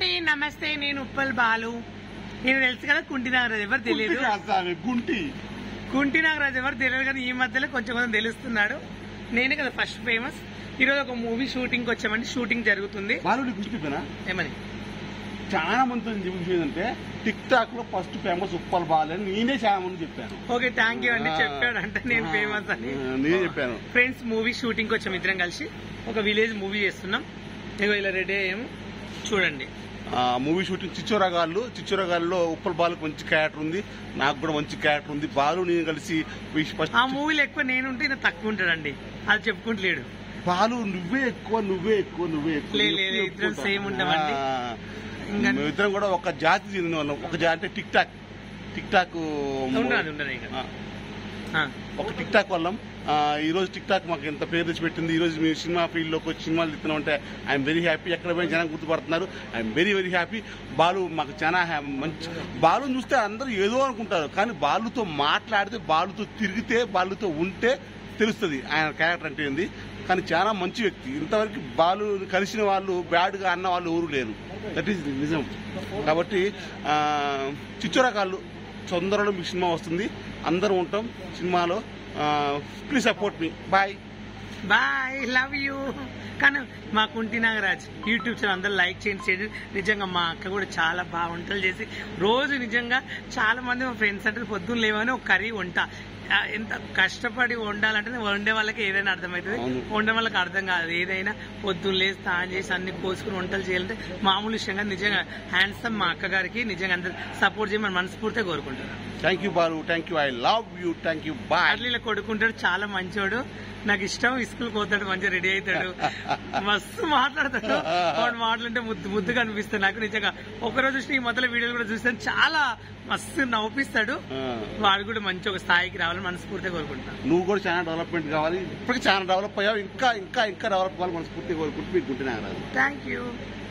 అండి నమస్తే నేను ఉప్పల్ బాలు నేను తెలుసు కదా కుంటి నాగరాజు ఎవరు తెలియదు గుంటి కాదు స్వామి, గుంటి కుంటి నాగరాజు ఎవరు తెలియదు కానీ ఈ మధ్యలో కొంచెం కొంచెం తెలుస్తున్నాడు నేనే కదా ఫస్ట్ ఫేమస్ ఈరోజు ఒక మూవీ షూటింగ్ వచ్చామండి షూటింగ్ జరుగుతుంది బాలుడి గుంటి చెప్పానా ఏమని చాలా మంది చెప్పిందంటే టిక్ టాక్ లో ఫస్ట్ ఫేమస్ ఉప్పల్ బాల్ అని నేనే చాలా మంది చెప్పాను ఓకే థ్యాంక్ యూ అండి చెప్పాడంటే నేను ఫేమస్ అని ఆ, నేనే చెప్పాను ఫ్రెండ్స్ మూవీ షూటింగ్ వచ్చాం ఇద్దరం కలిసి ఒక విలేజ్ మూవీ చేస్తున్నాం ఇగో ఇలా రెడీ అయ్యాము చూడండి మూవీ షూటింగ్ చిచ్చోరగాళ్ళు చిచ్చోరగాళ్ళలో ఉప్పల్ బాలకు మంచి క్యారెక్టర్ ఉంది నాకు కూడా మంచి క్యారెక్టర్ ఉంది బాలు నేను కలిసి ఫస్ట్ ఆ మూవీలో ఎక్కువ నేనుంటే ఈయన తక్కువ ఉంటాడండి అది చెప్పుకుంటలేడు బాలు నువ్వే ఎక్కువ నువ్వే ఎక్కువ నువ్వే ఎక్కువ లే, లే, లే, ఎక్కువ ఇద్దరం ఎక్కువ. same ఉండమండి. ఆ, ఇంకా- మేమిద్దరం కూడా ఒక జాతి చెందిన వాళ్ళం ఒక జాతి అంటే టిక్ టాక్ టిక్ టాక్ ఉండదు ఉండదు ఇక ఆ, ఆ. ఒక టిక్ టాక్ వల్లం ఆ, ఈ రోజు టిక్ టాక్ మాకు ఎంత పేరు తెచ్చి పెట్టింది ఈ రోజు మేము సినిమా ఫీల్డ్ లోకి వచ్చి సినిమాలు తీస్తున్నాం అంటే ఐఎమ్ వెరీ హ్యాపీ ఎక్కడ పోయిన జనం గుర్తుపడుతున్నారు I'm very very happy Balu మాకు చాలా హ్యా- మంచి బాలుని చూస్తే అందరూ ఏదో అనుకుంటారు కానీ బాలుతో మాట్లాడితే బాలుతో తిరిగితే బాలుతో ఉంటే తెలుస్తుంది ఆయన క్యారెక్టర్ అంటే ఏంది కానీ చాలా మంచి వ్యక్తి ఇంతవరకు బాలు కలిసిన వాళ్ళు బ్యాడ్గా అన్న వాళ్ళు ఎవరు లేరు దట్ ఈస్ నిజం కాబట్టి ఆ, చిచ్చోరకాళ్ళు తొందరలో మీకు సినిమా వస్తుంది అందరం ఉంటాం సినిమాలో ప్లీజ్ సపోర్ట్ మీ బాయ్ బాయ్ లవ్ యూ కానీ మా కుంటి నాగరాజ్ యూట్యూబ్ ఛానల్ అందరూ లైక్ చేయండి షేర్ చేయండి. నిజంగా మా అక్క కూడా చాలా బాగా వంటలు చేసి రోజు నిజంగా చాలా మంది మా ఫ్రెండ్స్ అంటే పొద్దున్న లేవని ఒక కర్రీ వంట ఆ, ఎంత కష్టపడి వండాలంటే వండే వాళ్ళకి ఏదైనా అర్థమవుతుంది అవును. వండే వాళ్ళకి అర్థం కాదు ఏదైనా పొద్దున్న లేసి స్నానం చేసి అన్ని కోసుకుని వంటలు చేయాలంటే మామూలు విషయంగా నిజంగా హ్యాండ్సమ్ మా అక్క గారికి నిజంగా అందరు సపోర్ట్ చేయమని మనస్ఫూర్తిగా కోరుకుంటున్నాను thank you Balu thank you I love you thank you bye అట్లా ఇలా కొడుకుంటాడు చాలా మంచోడు నాకు ఇష్టం స్కూల్ పోతాడు మంచిగా రెడీ అవుతాడు మస్తు మాట్లాడతాడు వాడు మాట్లాడితే ముద్దు ముద్దుగా అనిపిస్తాడు నాకు నిజంగా ఒకరోజు చూస్తే ఈ మొదల వీడియోలు కూడా చూస్తాను చాలా మస్తు నవ్విస్తాడు వాడు కూడా మంచి ఒక స్థాయికి రావాలని మనస్ఫూర్తిగా కోరుకుంటాను నువ్వు కూడా చాలా డెవలప్మెంట్ కావాలి ఇప్పటికి చాలా డెవలప్ అయ్యావు ఇంకా ఇంకా ఇంకా డెవలప్ కావాలి మనస్ఫూర్తిగా కోరుకుంటూ మీకు గుంటున్నా థ్యాంక్ యూ